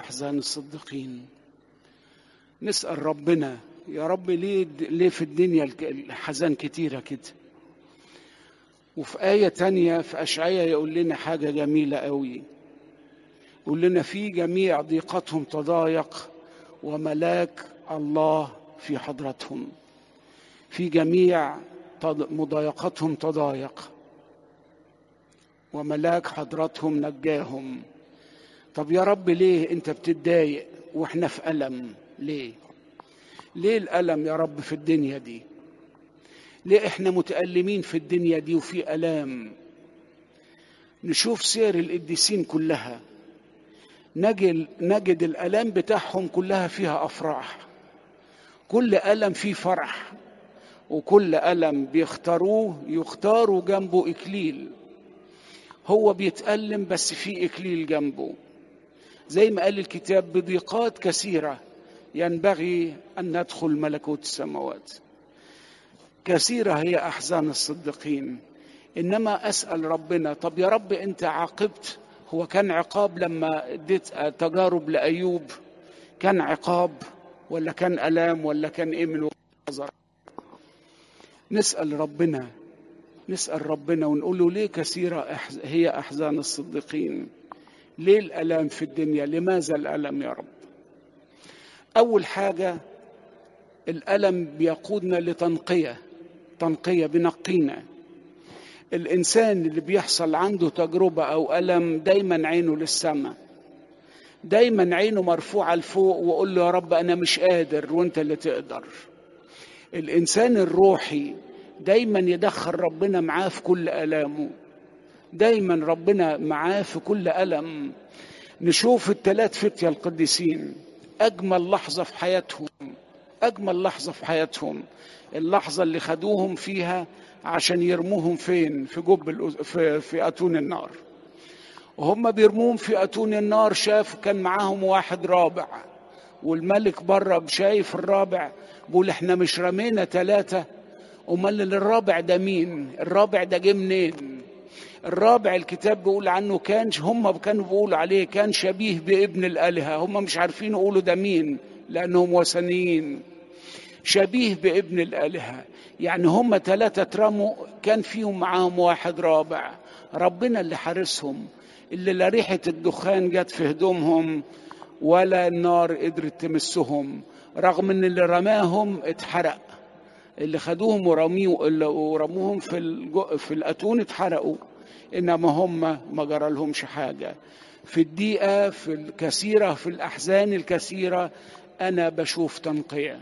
أحزان الصديقين نسأل ربنا يا رب ليه ليه في الدنيا الحزان كتيرة كده وفي آية تانية في أشعية يقول لنا حاجة جميلة قوي يقول لنا في جميع ضيقتهم تضايق وملاك الله في حضرتهم في جميع مضايقتهم تضايق وملاك حضرتهم نجاهم طب يا رب ليه انت بتتضايق واحنا في ألم ليه ليه الألم يا رب في الدنيا دي ليه احنا متألمين في الدنيا دي وفي ألام نشوف سير القديسين كلها نجد, نجد الألام بتاعهم كلها فيها أفراح كل ألم فيه فرح وكل ألم بيختاروه يختاروا جنبه إكليل هو بيتألم بس في إكليل جنبه زي ما قال الكتاب بضيقات كثيرة ينبغي أن ندخل ملكوت السماوات كثيرة هي أحزان الصديقين إنما أسأل ربنا طب يا رب أنت عاقبت هو كان عقاب لما اديت تجارب لأيوب كان عقاب ولا كان ألام ولا كان إيه من نظر نسأل ربنا نسأل ربنا ونقول له ليه كثيرة هي أحزان الصديقين ليه الألام في الدنيا لماذا الألم يا رب أول حاجة الألم بيقودنا لتنقية تنقية بنقينا الإنسان اللي بيحصل عنده تجربة أو ألم دايما عينه للسماء دايما عينه مرفوعة لفوق وقول له يا رب أنا مش قادر وأنت اللي تقدر الإنسان الروحي دايما يدخل ربنا معاه في كل ألامه دايما ربنا معاه في كل ألم نشوف الثلاث فتية القديسين أجمل لحظة في حياتهم أجمل لحظة في حياتهم اللحظة اللي خدوهم فيها عشان يرموهم فين في جب في, في أتون النار وهم بيرموهم في أتون النار شاف كان معاهم واحد رابع والملك بره شايف الرابع بيقول احنا مش رمينا ثلاثة امال الرابع ده مين الرابع ده جه منين الرابع الكتاب بيقول عنه كان هم كانوا بيقولوا عليه كان شبيه بابن الالهه هم مش عارفين يقولوا ده مين لانهم وثنيين شبيه بابن الالهه يعني هم ثلاثه اترموا كان فيهم معاهم واحد رابع ربنا اللي حارسهم اللي لا ريحه الدخان جت في هدومهم ولا النار قدرت تمسهم رغم ان اللي رماهم اتحرق اللي خدوهم ورموهم في الجو في الاتون اتحرقوا انما هم ما جرى لهمش حاجه في الضيقه في الكثيره في الاحزان الكثيره انا بشوف تنقيه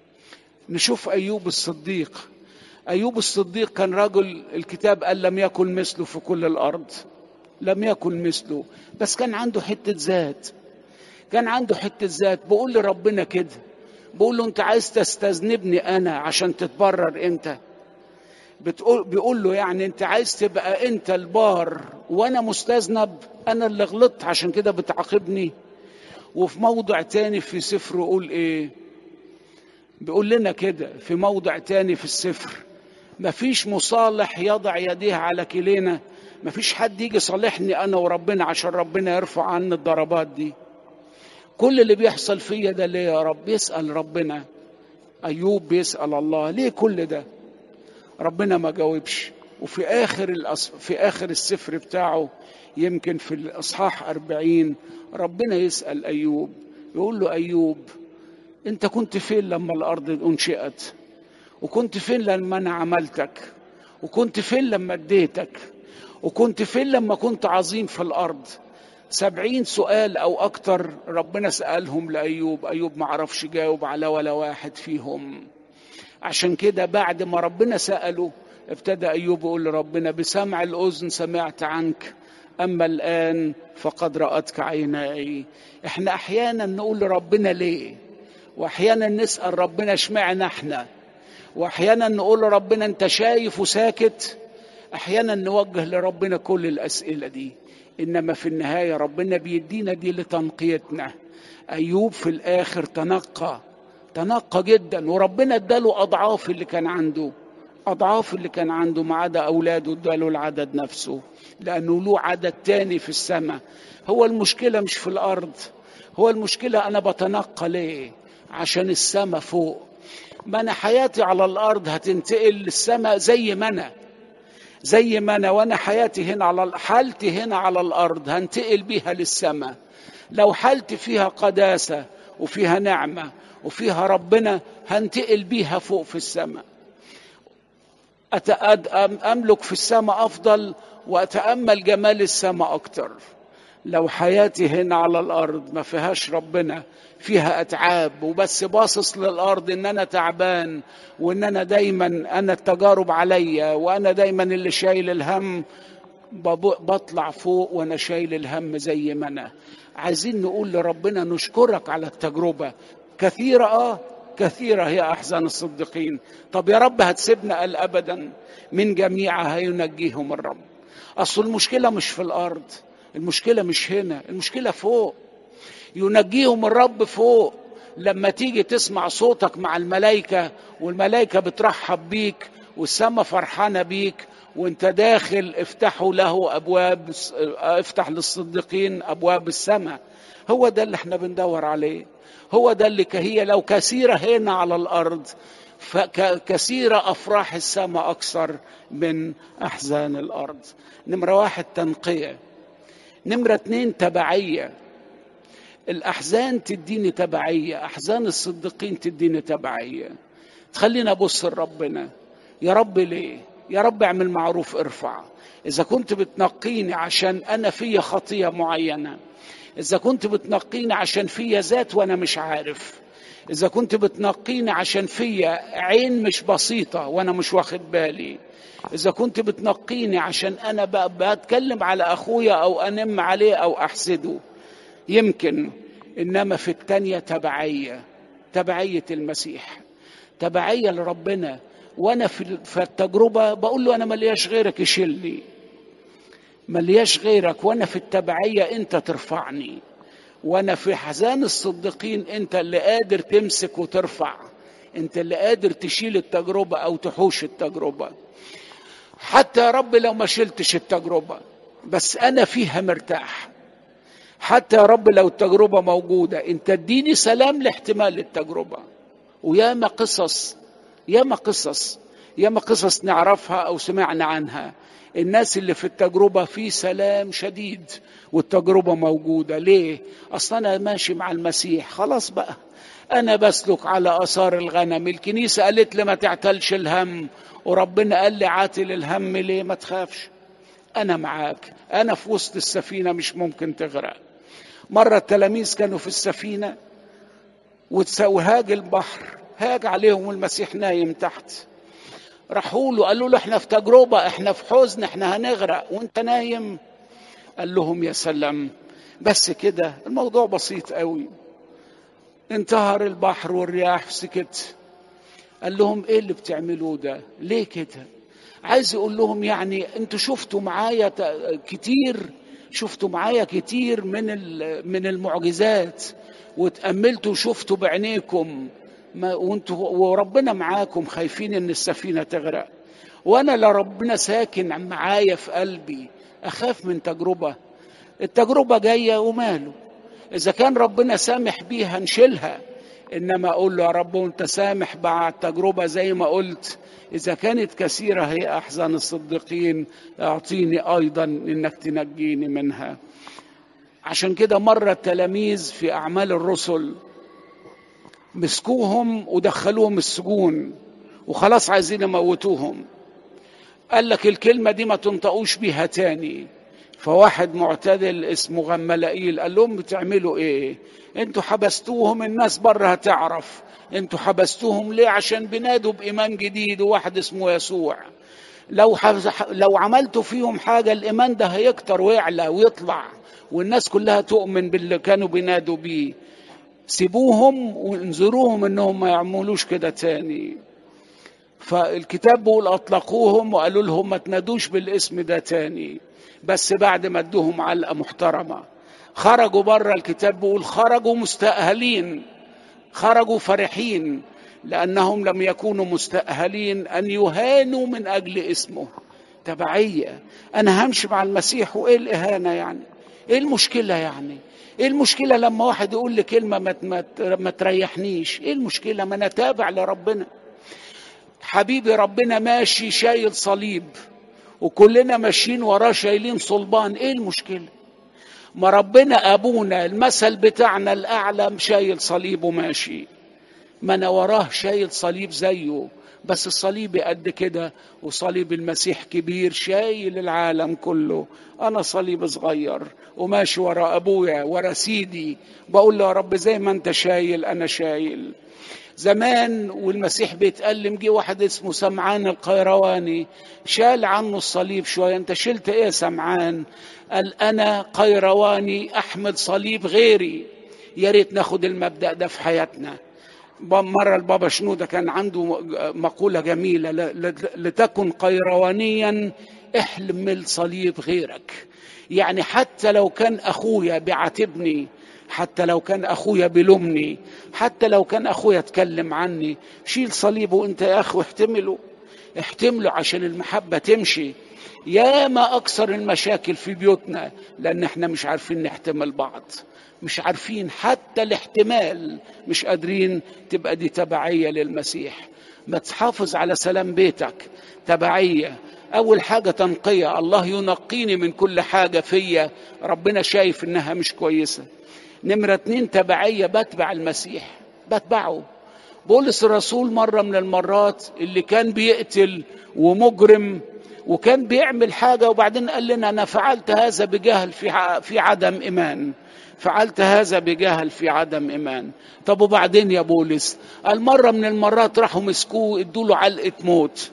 نشوف ايوب الصديق ايوب الصديق كان رجل الكتاب قال لم يكن مثله في كل الارض لم يكن مثله بس كان عنده حته ذات كان عنده حته ذات بقول لربنا كده بقول له انت عايز تستذنبني انا عشان تتبرر انت بتقول بيقول له يعني انت عايز تبقى انت البار وانا مستذنب انا اللي غلطت عشان كده بتعاقبني وفي موضع تاني في سفر يقول ايه بيقول لنا كده في موضع تاني في السفر مفيش مصالح يضع يديه على كلينا مفيش حد يجي صالحني انا وربنا عشان ربنا يرفع عني الضربات دي كل اللي بيحصل فيا ده ليه يا رب يسأل ربنا أيوب بيسأل الله ليه كل ده ربنا ما جاوبش وفي آخر الأص... في آخر السفر بتاعه يمكن في الإصحاح أربعين ربنا يسأل أيوب يقول له أيوب أنت كنت فين لما الأرض أنشئت وكنت فين لما أنا عملتك وكنت فين لما اديتك وكنت فين لما كنت عظيم في الأرض سبعين سؤال أو أكتر ربنا سألهم لأيوب أيوب ما عرفش جاوب على ولا واحد فيهم عشان كده بعد ما ربنا سأله ابتدى أيوب يقول لربنا بسمع الأذن سمعت عنك أما الآن فقد رأتك عيناي احنا أحيانا نقول لربنا ليه وأحيانا نسأل ربنا اشمعنا احنا وأحيانا نقول لربنا أنت شايف وساكت أحيانا نوجه لربنا كل الأسئلة دي انما في النهايه ربنا بيدينا دي لتنقيتنا ايوب في الاخر تنقى تنقى جدا وربنا اداله اضعاف اللي كان عنده اضعاف اللي كان عنده ما عدا اولاده اداله العدد نفسه لانه له عدد تاني في السماء هو المشكله مش في الارض هو المشكلة أنا بتنقى ليه عشان السماء فوق ما أنا حياتي على الأرض هتنتقل للسماء زي ما أنا زي ما أنا وأنا حياتي هنا على حالتي هنا على الأرض هنتقل بيها للسماء لو حالتي فيها قداسة وفيها نعمة وفيها ربنا هنتقل بيها فوق في السماء أملك في السماء أفضل وأتأمل جمال السماء أكتر لو حياتي هنا على الأرض ما فيهاش ربنا فيها أتعاب وبس باصص للأرض إن أنا تعبان وإن أنا دايما أنا التجارب عليا وأنا دايما اللي شايل الهم بطلع فوق وأنا شايل الهم زي ما أنا عايزين نقول لربنا نشكرك على التجربة كثيرة آه كثيرة هي أحزان الصديقين طب يا رب هتسيبنا قال أبدا من جميعها ينجيهم الرب أصل المشكلة مش في الأرض المشكلة مش هنا المشكلة فوق ينجيهم الرب فوق لما تيجي تسمع صوتك مع الملائكة والملائكة بترحب بيك والسماء فرحانة بيك وانت داخل افتحوا له ابواب افتح للصديقين ابواب السماء هو ده اللي احنا بندور عليه هو ده اللي هي لو كثيرة هنا على الأرض فكثيرة أفراح السماء أكثر من أحزان الأرض نمرة واحد تنقية نمرة اتنين تبعية الأحزان تديني تبعية أحزان الصديقين تديني تبعية تخلينا أبص لربنا يا رب ليه يا رب اعمل معروف ارفع إذا كنت بتنقيني عشان أنا فيا خطية معينة إذا كنت بتنقيني عشان فيا ذات وأنا مش عارف إذا كنت بتنقيني عشان فيا عين مش بسيطة وأنا مش واخد بالي إذا كنت بتنقيني عشان أنا بتكلم على أخويا أو أنم عليه أو أحسده يمكن إنما في التانية تبعية تبعية المسيح تبعية لربنا وأنا في التجربة بقول له أنا ملياش غيرك يشيلني ملياش غيرك وانا في التبعية انت ترفعني وانا في حزان الصديقين انت اللي قادر تمسك وترفع انت اللي قادر تشيل التجربة او تحوش التجربة حتى يا رب لو ما شلتش التجربة بس انا فيها مرتاح حتى يا رب لو التجربة موجودة انت اديني سلام لاحتمال التجربة وياما قصص ياما قصص ياما قصص نعرفها او سمعنا عنها الناس اللي في التجربة في سلام شديد والتجربة موجودة ليه؟ أصلا أنا ماشي مع المسيح خلاص بقى أنا بسلك على آثار الغنم الكنيسة قالت لي ما تعتلش الهم وربنا قال لي عاتل الهم ليه ما تخافش أنا معاك أنا في وسط السفينة مش ممكن تغرق مرة التلاميذ كانوا في السفينة وهاج البحر هاج عليهم المسيح نايم تحت راحوا له قالوا له احنا في تجربه احنا في حزن احنا هنغرق وانت نايم قال لهم يا سلام بس كده الموضوع بسيط قوي انتهر البحر والرياح سكت قال لهم ايه اللي بتعملوه ده ليه كده عايز يقول لهم يعني انتوا شفتوا معايا كتير شفتوا معايا كتير من من المعجزات وتأملتوا وشفتوا بعينيكم ما وانتوا وربنا معاكم خايفين ان السفينه تغرق وانا لا ربنا ساكن معايا في قلبي اخاف من تجربه التجربه جايه وماله اذا كان ربنا سامح بيها نشيلها انما اقول له يا رب وانت سامح بعد تجربه زي ما قلت اذا كانت كثيره هي احزان الصديقين اعطيني ايضا انك تنجيني منها عشان كده مره التلاميذ في اعمال الرسل مسكوهم ودخلوهم السجون وخلاص عايزين يموتوهم قال لك الكلمة دي ما تنطقوش بيها تاني فواحد معتدل اسمه غملائيل قال لهم بتعملوا ايه انتوا حبستوهم الناس بره هتعرف انتوا حبستوهم ليه عشان بنادوا بإيمان جديد وواحد اسمه يسوع لو لو عملتوا فيهم حاجة الإيمان ده هيكتر ويعلى ويطلع والناس كلها تؤمن باللي كانوا بينادوا بيه سيبوهم وانذروهم انهم ما يعملوش كده تاني فالكتاب بيقول اطلقوهم وقالوا لهم ما تنادوش بالاسم ده تاني بس بعد ما ادوهم علقه محترمه خرجوا بره الكتاب بيقول خرجوا مستأهلين خرجوا فرحين لأنهم لم يكونوا مستأهلين أن يهانوا من أجل اسمه تبعية أنا همشي مع المسيح وإيه الإهانة يعني ايه المشكله يعني ايه المشكله لما واحد يقول لي كلمه ما ما ما تريحنيش ايه المشكله ما انا تابع لربنا حبيبي ربنا ماشي شايل صليب وكلنا ماشيين وراه شايلين صلبان ايه المشكله ما ربنا ابونا المثل بتاعنا الاعلى شايل صليب وماشي ما انا وراه شايل صليب زيه بس الصليب قد كده وصليب المسيح كبير شايل العالم كله انا صليب صغير وماشي ورا ابويا ورا سيدي بقول له يا رب زي ما انت شايل انا شايل زمان والمسيح بيتألم جه واحد اسمه سمعان القيرواني شال عنه الصليب شوية انت شلت ايه يا سمعان قال انا قيرواني احمل صليب غيري يا ريت ناخد المبدأ ده في حياتنا مرة البابا شنودة كان عنده مقولة جميلة لتكن قيروانيا احمل صليب غيرك يعني حتى لو كان أخويا بيعاتبني حتى لو كان أخويا بيلومني حتى لو كان أخويا اتكلم عني شيل صليبه أنت يا أخو احتمله احتمله عشان المحبة تمشي يا ما أكثر المشاكل في بيوتنا لأن احنا مش عارفين نحتمل بعض مش عارفين حتى الاحتمال مش قادرين تبقى دي تبعية للمسيح ما تحافظ على سلام بيتك تبعية أول حاجة تنقية الله ينقيني من كل حاجة فيا ربنا شايف إنها مش كويسة نمرة اتنين تبعية بتبع المسيح بتبعه بولس الرسول مرة من المرات اللي كان بيقتل ومجرم وكان بيعمل حاجة وبعدين قال لنا أنا فعلت هذا بجهل في في عدم إيمان فعلت هذا بجهل في عدم إيمان طب وبعدين يا بولس قال مرة من المرات راحوا مسكوه ادوا له علقة موت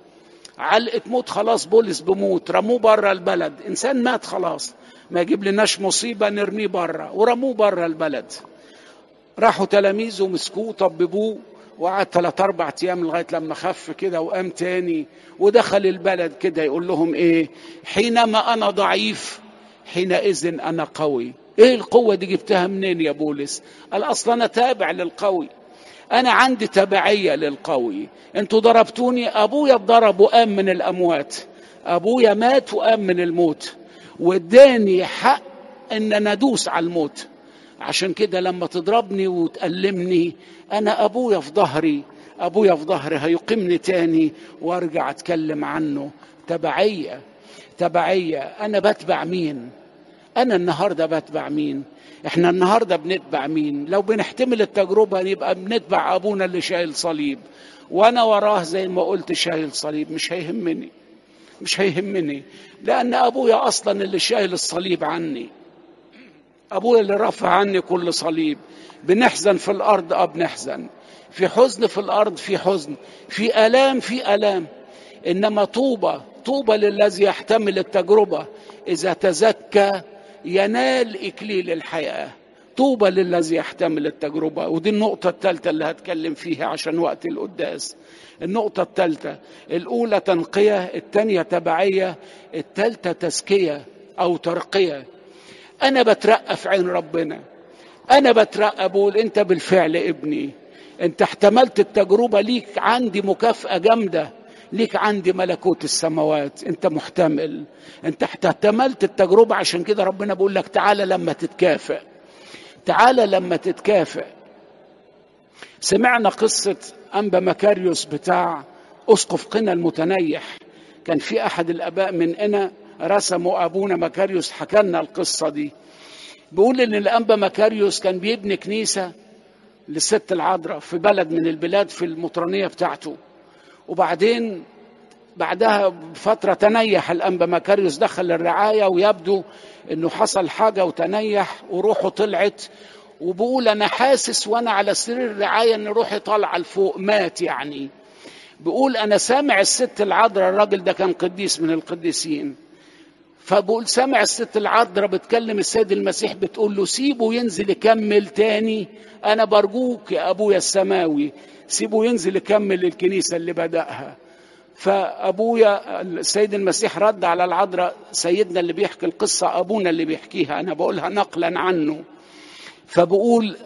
علقة موت خلاص بولس بموت رموه بره البلد إنسان مات خلاص ما يجيب لناش مصيبة نرميه بره ورموه بره البلد راحوا تلاميذه مسكوه طببوه وقعد ثلاث اربع ايام لغايه لما خف كده وقام تاني ودخل البلد كده يقول لهم ايه حينما انا ضعيف حينئذ انا قوي ايه القوه دي جبتها منين يا بولس قال اصلا انا تابع للقوي انا عندي تبعيه للقوي انتوا ضربتوني ابويا اتضرب وقام من الاموات ابويا مات وقام من الموت واداني حق ان انا ادوس على الموت عشان كده لما تضربني وتألمني أنا أبويا في ظهري أبويا في ظهري هيقيمني تاني وأرجع أتكلم عنه تبعية تبعية أنا بتبع مين أنا النهاردة بتبع مين إحنا النهاردة بنتبع مين لو بنحتمل التجربة يبقى بنتبع أبونا اللي شايل صليب وأنا وراه زي ما قلت شايل صليب مش هيهمني مش هيهمني لأن أبويا أصلا اللي شايل الصليب عني أبويا اللي رفع عني كل صليب بنحزن في الأرض أه بنحزن في حزن في الأرض في حزن في آلام في آلام إنما طوبى طوبى للذي يحتمل التجربة إذا تزكى ينال إكليل الحياة طوبى للذي يحتمل التجربة ودي النقطة الثالثة اللي هتكلم فيها عشان وقت القداس النقطة الثالثة الأولى تنقية الثانية تبعية الثالثة تزكية أو ترقية انا بترقى في عين ربنا انا بترقى بقول انت بالفعل ابني انت احتملت التجربة ليك عندي مكافأة جامدة ليك عندي ملكوت السماوات انت محتمل انت احتملت التجربة عشان كده ربنا بيقول لك تعالى لما تتكافئ تعالى لما تتكافئ سمعنا قصة أنبا مكاريوس بتاع أسقف قنا المتنيح كان في أحد الآباء من قنا رسموا ابونا مكاريوس حكى لنا القصه دي بيقول ان الانبا مكاريوس كان بيبني كنيسه للست العذراء في بلد من البلاد في المطرانيه بتاعته وبعدين بعدها بفتره تنيح الانبا مكاريوس دخل الرعايه ويبدو انه حصل حاجه وتنيح وروحه طلعت وبقول انا حاسس وانا على سرير الرعايه ان روحي طالعه لفوق مات يعني بيقول انا سامع الست العذراء الراجل ده كان قديس من القديسين فبقول سامع الست العذراء بتكلم السيد المسيح بتقول له سيبه ينزل يكمل تاني انا برجوك يا ابويا السماوي سيبه ينزل يكمل الكنيسه اللي بداها فابويا السيد المسيح رد على العذراء سيدنا اللي بيحكي القصه ابونا اللي بيحكيها انا بقولها نقلا عنه فبقول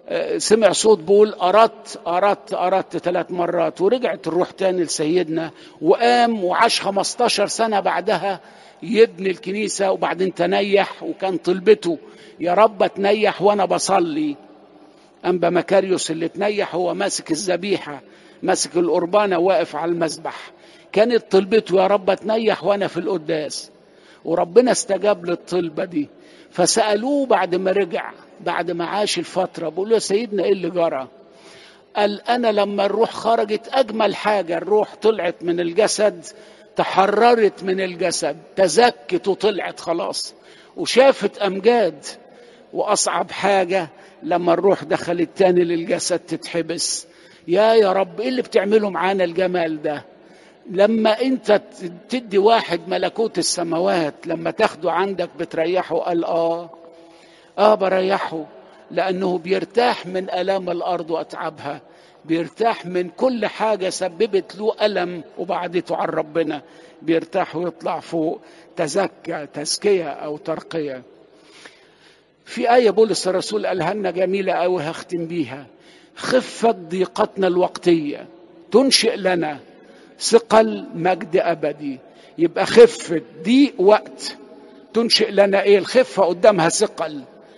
سمع صوت بيقول أردت أردت أردت ثلاث مرات ورجعت الروح تاني لسيدنا وقام وعاش 15 سنة بعدها يبني الكنيسة وبعدين تنيح وكان طلبته يا رب تنيح وأنا بصلي أنبا مكاريوس اللي تنيح هو ماسك الذبيحة ماسك القربانة واقف على المذبح كانت طلبته يا رب تنيح وأنا في القداس وربنا استجاب للطلبة دي فسألوه بعد ما رجع بعد ما عاش الفترة بقول له يا سيدنا ايه اللي جرى قال انا لما الروح خرجت اجمل حاجة الروح طلعت من الجسد تحررت من الجسد تزكت وطلعت خلاص وشافت امجاد واصعب حاجة لما الروح دخلت تاني للجسد تتحبس يا يا رب ايه اللي بتعمله معانا الجمال ده لما انت تدي واحد ملكوت السماوات لما تاخده عندك بتريحه قال اه اه بريحه لانه بيرتاح من الام الارض واتعابها بيرتاح من كل حاجه سببت له الم وبعدته عن ربنا بيرتاح ويطلع فوق تزكى تزكيه او ترقيه في آية بولس الرسول قالها لنا جميلة أوي هختم بيها خفة ضيقتنا الوقتية تنشئ لنا ثقل مجد أبدي يبقى خفة ضيق وقت تنشئ لنا إيه الخفة قدامها ثقل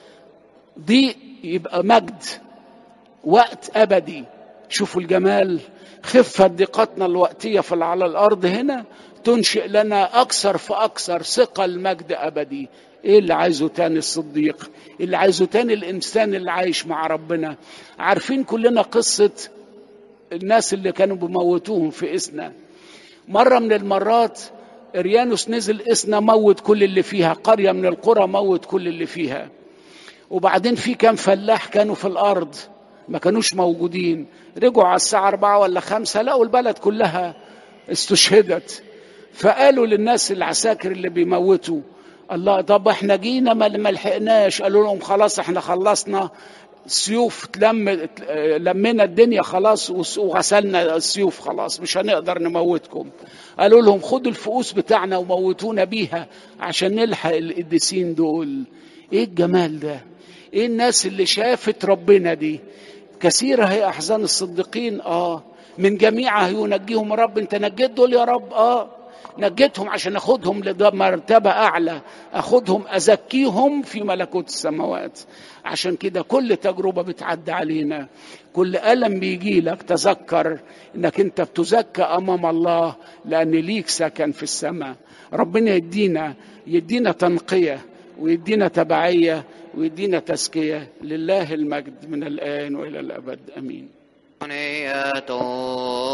ضيق يبقى مجد وقت أبدي شوفوا الجمال خفة ضيقتنا الوقتية في على الأرض هنا تنشئ لنا أكثر فأكثر ثقل مجد أبدي ايه اللي عايزه تاني الصديق اللي عايزه تاني الانسان اللي عايش مع ربنا عارفين كلنا قصة الناس اللي كانوا بيموتوهم في إسنا مرة من المرات إريانوس نزل إسنا موت كل اللي فيها قرية من القرى موت كل اللي فيها وبعدين في كام فلاح كانوا في الأرض ما كانوش موجودين رجعوا على الساعة أربعة ولا خمسة لقوا البلد كلها استشهدت فقالوا للناس العساكر اللي بيموتوا الله طب احنا جينا ما لحقناش قالوا لهم خلاص احنا خلصنا سيوف تلم لمينا الدنيا خلاص وغسلنا السيوف خلاص مش هنقدر نموتكم قالوا لهم خدوا الفؤوس بتاعنا وموتونا بيها عشان نلحق القديسين دول ايه الجمال ده ايه الناس اللي شافت ربنا دي كثيرة هي أحزان الصديقين آه من جميعها ينجيهم رب أنت نجيت دول يا رب آه نجيتهم عشان اخدهم لمرتبة اعلى اخدهم ازكيهم في ملكوت السماوات عشان كده كل تجربة بتعدي علينا كل ألم بيجي لك تذكر انك انت بتزكى امام الله لان ليك سكن في السماء ربنا يدينا يدينا تنقية ويدينا تبعية ويدينا تزكية لله المجد من الآن وإلى الأبد أمين